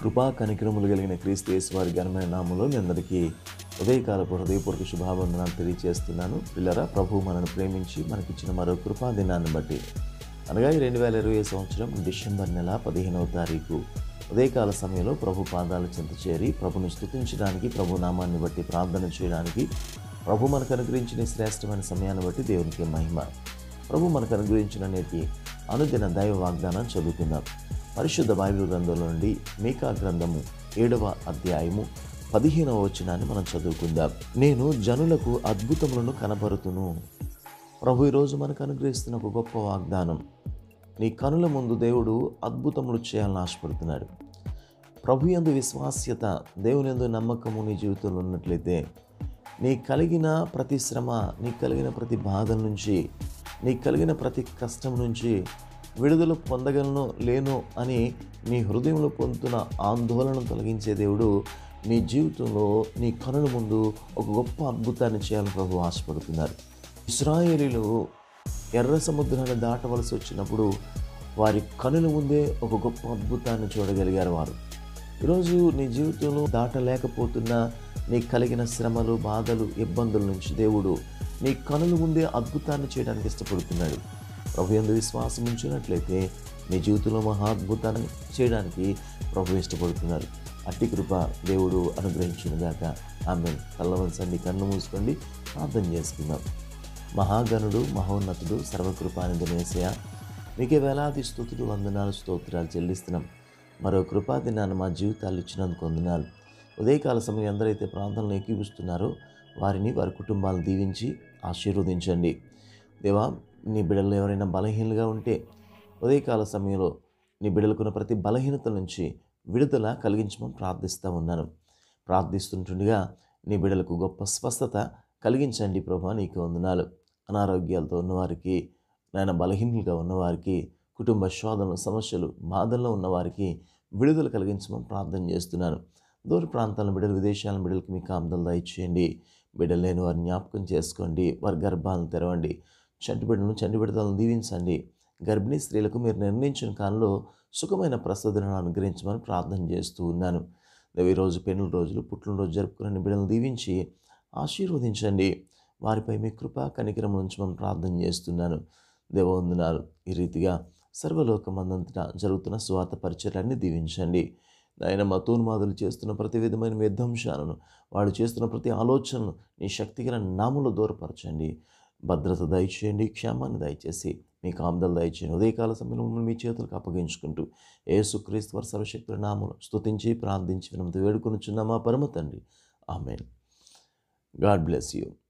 కృపా కనికరములు కలిగిన క్రీస్తు యేసు వారి ఘనమైన నామంలో మీ అందరికీ ఉదయకాలపు హృదయపూర్వక శుభావందనాలు తెలియజేస్తున్నాను పిల్లరా ప్రభు మనను ప్రేమించి మనకిచ్చిన మరో కృపా దినాన్ని బట్టి అనగా ఈ రెండు వేల ఇరవై సంవత్సరం డిసెంబర్ నెల పదిహేనవ తారీఖు ఉదయకాల సమయంలో ప్రభు పాదాల చెంత చేరి ప్రభును స్తుతించడానికి ప్రభు నామాన్ని బట్టి ప్రార్థన చేయడానికి ప్రభు మనకు అనుగ్రహించిన ఈ శ్రేష్టమైన సమయాన్ని బట్టి దేవునికి మహిమ ప్రభు మనకు అనుగ్రహించిన నేటి అనుదిన దైవ వాగ్దానం చదువుకుందాం పరిశుద్ధ బైబిల్ గ్రంథంలో నుండి మీకా గ్రంథము ఏడవ అధ్యాయము పదిహేనవ వచనాన్ని మనం చదువుకుందాం నేను జనులకు అద్భుతములను కనబరుతును ప్రభు ఈరోజు మనకు అనుగ్రహిస్తున్న ఒక గొప్ప వాగ్దానం నీ కనుల ముందు దేవుడు అద్భుతములు చేయాలని ఆశపడుతున్నాడు ప్రభు యందు విశ్వాస్యత దేవుని యందు నమ్మకము నీ జీవితంలో ఉన్నట్లయితే నీ కలిగిన ప్రతి శ్రమ నీ కలిగిన ప్రతి బాధ నుంచి నీ కలిగిన ప్రతి కష్టం నుంచి విడుదల పొందగలను లేను అని నీ హృదయంలో పొందుతున్న ఆందోళన తొలగించే దేవుడు నీ జీవితంలో నీ కనుల ముందు ఒక గొప్ప అద్భుతాన్ని చేయాలని ప్రభు ఆశపడుతున్నారు ఇస్రాయేలీలు ఎర్ర సముద్రాన్ని దాటవలసి వచ్చినప్పుడు వారి కనుల ముందే ఒక గొప్ప అద్భుతాన్ని చూడగలిగారు వారు ఈరోజు నీ జీవితంలో దాటలేకపోతున్న నీ కలిగిన శ్రమలు బాధలు ఇబ్బందుల నుంచి దేవుడు నీ కనుల ముందే అద్భుతాన్ని చేయడానికి ఇష్టపడుతున్నాడు ప్రభు ఎందు విశ్వాసం ఉంచినట్లయితే నీ జీవితంలో మహా అద్భుతాన్ని చేయడానికి ప్రభు ఇష్టపడుతున్నారు అట్టి కృప దేవుడు అనుగ్రహించినగాక ఆమె కళ్ళవలసండి కన్ను మూసుకోండి ప్రార్థన చేసుకుందాం మహాగణుడు మహోన్నతుడు సర్వకృపానిధినేసయ మీకే వేలాది స్థుతులు వందనాలు స్తోత్రాలు చెల్లిస్తున్నాం మరో కృపా దినాన్ని మా జీవితాలు ఇచ్చినందుకు వందనాలు ఉదయకాల సమయం ఎందరైతే ప్రాంతంలో ఏకీపిస్తున్నారో వారిని వారి కుటుంబాలను దీవించి ఆశీర్వదించండి దేవా నీ బిడ్డలు ఎవరైనా బలహీనలుగా ఉంటే ఉదయకాల సమయంలో నీ బిడ్డలకున్న ప్రతి బలహీనత నుంచి విడుదల కలిగించమని ప్రార్థిస్తూ ఉన్నాను ప్రార్థిస్తుంటుండగా నీ బిడ్డలకు గొప్ప స్వస్థత కలిగించండి ప్రభా నీకు వందనాలు అనారోగ్యాలతో ఉన్నవారికి నాయన బలహీనులుగా ఉన్నవారికి కుటుంబ శోధనలు సమస్యలు బాధల్లో ఉన్నవారికి విడుదల కలిగించమని ప్రార్థన చేస్తున్నాను దూర ప్రాంతాల బిడ్డలు విదేశాల బిడ్డలకు మీ కాంతలు దయచేయండి బిడ్డలు లేని వారిని జ్ఞాపకం చేసుకోండి వారి గర్భాలను తెరవండి చంటి బిడ్డలను చంటి బిడ్డలను దీవించండి గర్భిణీ స్త్రీలకు మీరు నిర్ణయించిన కాలంలో సుఖమైన ప్రసూదనను అనుగ్రహించమని ప్రార్థన చేస్తూ ఉన్నాను దేవ ఈరోజు పెన్నుల రోజులు పుట్టినరోజు జరుపుకునే బిడ్డలను దీవించి ఆశీర్వదించండి వారిపై మీ కృప కనికరం ఉంచమని ప్రార్థన చేస్తున్నాను దేవవందనాలు ఈ రీతిగా సర్వలోకమందంతటా జరుగుతున్న స్వాత పరిచయాన్ని దీవించండి నాయన మతోన్మాదులు చేస్తున్న ప్రతి విధమైన విధ్వంసాలను వాడు చేస్తున్న ప్రతి ఆలోచనను నీ శక్తిగల నాములో దూరపరచండి భద్రత దయచేయండి క్షేమాన్ని దయచేసి మీ కాందలు దయచేయండి ఉదయకాల సమయంలో మమ్మల్ని మీ చేతులకు అప్పగించుకుంటూ ఏసుక్రీస్తు వారి సర్వశక్తుల నామలు స్తుతించి ప్రార్థించి వినంత వేడుకొనుచున్న మా పరమ తండ్రి ఆమెన్ గాడ్ బ్లెస్ యూ